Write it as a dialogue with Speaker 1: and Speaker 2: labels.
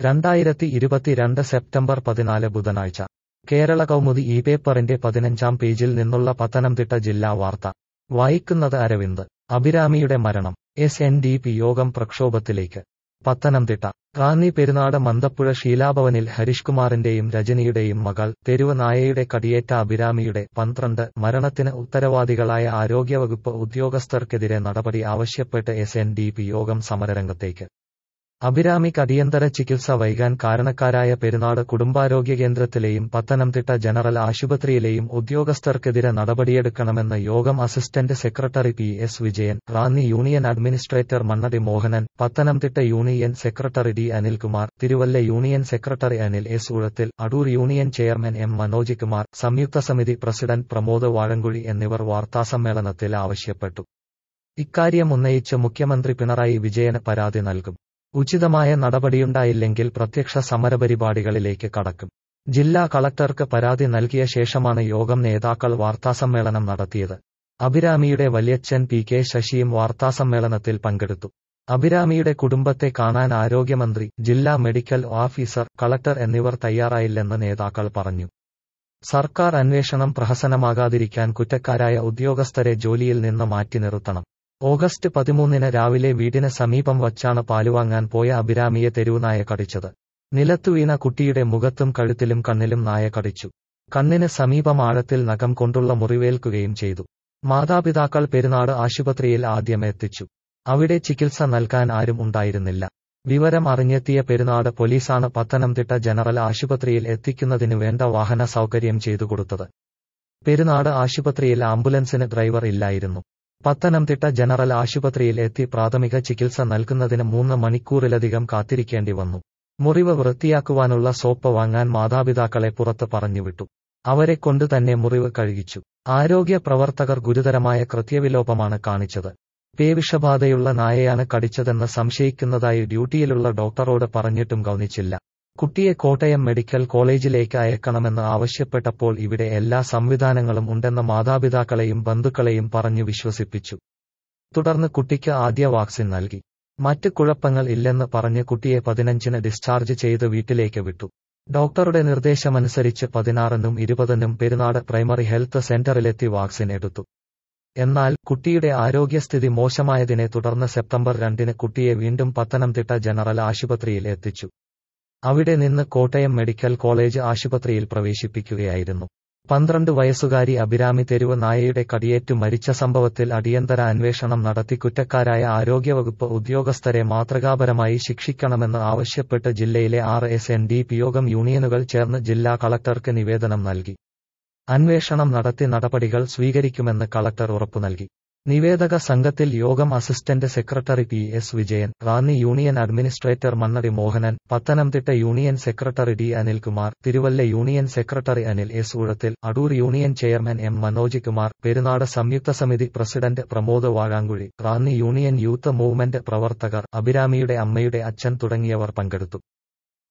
Speaker 1: രണ്ടായിരത്തി ഇരുപത്തിരണ്ട് സെപ്റ്റംബർ പതിനാല് ബുധനാഴ്ച കേരള കൗമുദി ഈ പേപ്പറിന്റെ പതിനഞ്ചാം പേജിൽ നിന്നുള്ള പത്തനംതിട്ട ജില്ലാ വാർത്ത വായിക്കുന്നത് അരവിന്ദ് അഭിരാമിയുടെ മരണം എസ് എൻ ഡി പി യോഗം പ്രക്ഷോഭത്തിലേക്ക് പത്തനംതിട്ട റാന്നി പെരുന്നാട് മന്തപ്പുഴ ശീലാഭവനിൽ ഹരിഷ്കുമാറിന്റെയും രജനിയുടെയും മകൾ തെരുവ് നായയുടെ കടിയേറ്റ അഭിരാമിയുടെ പന്ത്രണ്ട് മരണത്തിന് ഉത്തരവാദികളായ ആരോഗ്യവകുപ്പ് ഉദ്യോഗസ്ഥർക്കെതിരെ നടപടി ആവശ്യപ്പെട്ട് എസ് എൻ ഡി പി യോഗം സമരരംഗത്തേക്ക് അഭിരാമിക്ക് അടിയന്തര ചികിത്സ വൈകാൻ കാരണക്കാരായ പെരുന്നാട് കുടുംബാരോഗ്യ കേന്ദ്രത്തിലെയും പത്തനംതിട്ട ജനറൽ ആശുപത്രിയിലെയും ഉദ്യോഗസ്ഥർക്കെതിരെ നടപടിയെടുക്കണമെന്ന് യോഗം assistant secretary P S Vijayan Ranni union administrator Mannadi Mohanan Pathanamthitta union secretary D Anilkumar Thiruvalla union secretary Anil S Uzhathil Adoor union chairman M Manoj Kumar സംയുക്ത സമിതി പ്രസിഡന്റ് പ്രമോദ് വാഴങ്കുഴി എന്നിവർ വാർത്താസമ്മേളനത്തിൽ ആവശ്യപ്പെട്ടു ഇക്കാര്യം ഉന്നയിച്ച് മുഖ്യമന്ത്രി പിണറായി വിജയന് പരാതി നൽകും ഉചിതമായ നടപടിയുണ്ടായില്ലെങ്കിൽ പ്രത്യക്ഷ സമരപരിപാടികളിലേക്ക് കടക്കും ജില്ലാ കളക്ടർക്ക് പരാതി നൽകിയ ശേഷമാണ് യോഗം നേതാക്കൾ വാർത്താസമ്മേളനം നടത്തിയത് അഭിരാമിയുടെ വല്യച്ഛൻ പി കെ ശശിയും വാർത്താസമ്മേളനത്തിൽ പങ്കെടുത്തു അഭിരാമിയുടെ കുടുംബത്തെ കാണാൻ ആരോഗ്യമന്ത്രി ജില്ലാ മെഡിക്കൽ ഓഫീസർ കളക്ടർ എന്നിവർ തയ്യാറായില്ലെന്ന് നേതാക്കൾ പറഞ്ഞു സർക്കാർ അന്വേഷണം പ്രഹസനമാകാതിരിക്കാൻ കുറ്റക്കാരായ ഉദ്യോഗസ്ഥരെ ജോലിയിൽ നിന്ന് മാറ്റി നിർത്തണം ഓഗസ്റ്റ് പതിമൂന്നിന് രാവിലെ വീടിന് സമീപം വച്ചാണ് പാലുവാങ്ങാൻ പോയ അഭിരാമിയെ തെരുവുനായ കടിച്ചത് നിലത്തു വീണ കുട്ടിയുടെ മുഖത്തും കഴുത്തിലും കണ്ണിലും നായ കടിച്ചു കണ്ണിന് സമീപം ആഴത്തിൽ നഖം കൊണ്ടുള്ള മുറിവേൽക്കുകയും ചെയ്തു മാതാപിതാക്കൾ പെരുന്നാട് ആശുപത്രിയിൽ ആദ്യം എത്തിച്ചു അവിടെ ചികിത്സ നൽകാൻ ആരും ഉണ്ടായിരുന്നില്ല വിവരം അറിഞ്ഞെത്തിയ പെരുന്നാട് പോലീസാണ് പത്തനംതിട്ട ജനറൽ ആശുപത്രിയിൽ എത്തിക്കുന്നതിന് വേണ്ട വാഹന സൗകര്യം ചെയ്തു കൊടുത്തത് പെരുന്നാട് ആശുപത്രിയിൽ ആംബുലൻസിന് ഡ്രൈവർ ഇല്ലായിരുന്നു പത്തനംതിട്ട ജനറൽ ആശുപത്രിയിൽ എത്തി പ്രാഥമിക ചികിത്സ നൽകുന്നതിന് മൂന്ന് മണിക്കൂറിലധികം കാത്തിരിക്കേണ്ടി വന്നു മുറിവ് വൃത്തിയാക്കുവാനുള്ള സോപ്പ് വാങ്ങാൻ മാതാപിതാക്കളെ പുറത്ത് പറഞ്ഞുവിട്ടു അവരെ കൊണ്ടു തന്നെ മുറിവ് കഴുകിച്ചു ആരോഗ്യ പ്രവർത്തകർ ഗുരുതരമായ കൃത്യവിലോപമാണ് കാണിച്ചത് പേവിഷബാധയുള്ള നായയാണ് കടിച്ചതെന്ന് സംശയിക്കുന്നതായി ഡ്യൂട്ടിയിലുള്ള ഡോക്ടറോട് പറഞ്ഞിട്ടും ഗൗനിച്ചില്ല കുട്ടിയെ കോട്ടയം മെഡിക്കൽ കോളേജിലേക്ക് അയക്കണമെന്ന് ആവശ്യപ്പെട്ടപ്പോൾ ഇവിടെ എല്ലാ സംവിധാനങ്ങളും ഉണ്ടെന്ന് മാതാപിതാക്കളെയും ബന്ധുക്കളെയും പറഞ്ഞു വിശ്വസിപ്പിച്ചു തുടർന്ന് കുട്ടിക്ക് ആദ്യ വാക്സിൻ നൽകി മറ്റ് കുഴപ്പങ്ങൾ ഇല്ലെന്ന് പറഞ്ഞ് കുട്ടിയെ പതിനഞ്ചിന് ഡിസ്ചാർജ് ചെയ്ത് വീട്ടിലേക്ക് വിട്ടു ഡോക്ടറുടെ നിർദ്ദേശമനുസരിച്ച് പതിനാറിനും ഇരുപതിനും പെരുന്നാട് പ്രൈമറി ഹെൽത്ത് സെന്ററിലെത്തി വാക്സിൻ എടുത്തു എന്നാൽ കുട്ടിയുടെ ആരോഗ്യസ്ഥിതി മോശമായതിനെ തുടർന്ന് സെപ്റ്റംബർ രണ്ടിന് കുട്ടിയെ വീണ്ടും പത്തനംതിട്ട ജനറൽ ആശുപത്രിയിൽ എത്തിച്ചു അവിടെ നിന്ന് കോട്ടയം മെഡിക്കൽ കോളേജ് ആശുപത്രിയിൽ പ്രവേശിപ്പിക്കുകയായിരുന്നു പന്ത്രണ്ട് വയസ്സുകാരി അഭിരാമി തെരുവ് നായയുടെ കടിയേറ്റു മരിച്ച സംഭവത്തിൽ അടിയന്തര അന്വേഷണം നടത്തി കുറ്റക്കാരായ ആരോഗ്യവകുപ്പ് ഉദ്യോഗസ്ഥരെ മാതൃകാപരമായി ശിക്ഷിക്കണമെന്ന് ആവശ്യപ്പെട്ട് ജില്ലയിലെ ആറ് എസ് എൻ ഡി പി യോഗം യൂണിയനുകൾ ചേർന്ന് ജില്ലാ കളക്ടർക്ക് നിവേദനം നൽകി അന്വേഷണം നടത്തി നടപടികൾ സ്വീകരിക്കുമെന്ന് കളക്ടർ ഉറപ്പു നൽകി നിവേദക സംഘത്തിൽ യോഗം assistant secretary P S Vijayan Ranni union administrator Mannadi Mohanan Pathanamthitta union secretary D Anilkumar Thiruvalla union secretary Anil S Uzhathil Adoor union chairman M Manoj Kumar Perunad സംയുക്ത സമിതി president Pramod Vazhamkuzhy Ranni union youth movement പ്രവർത്തകർ അഭിരാമിയുടെ അമ്മയുടെ അച്ഛൻ തുടങ്ങിയവർ പങ്കെടുത്തു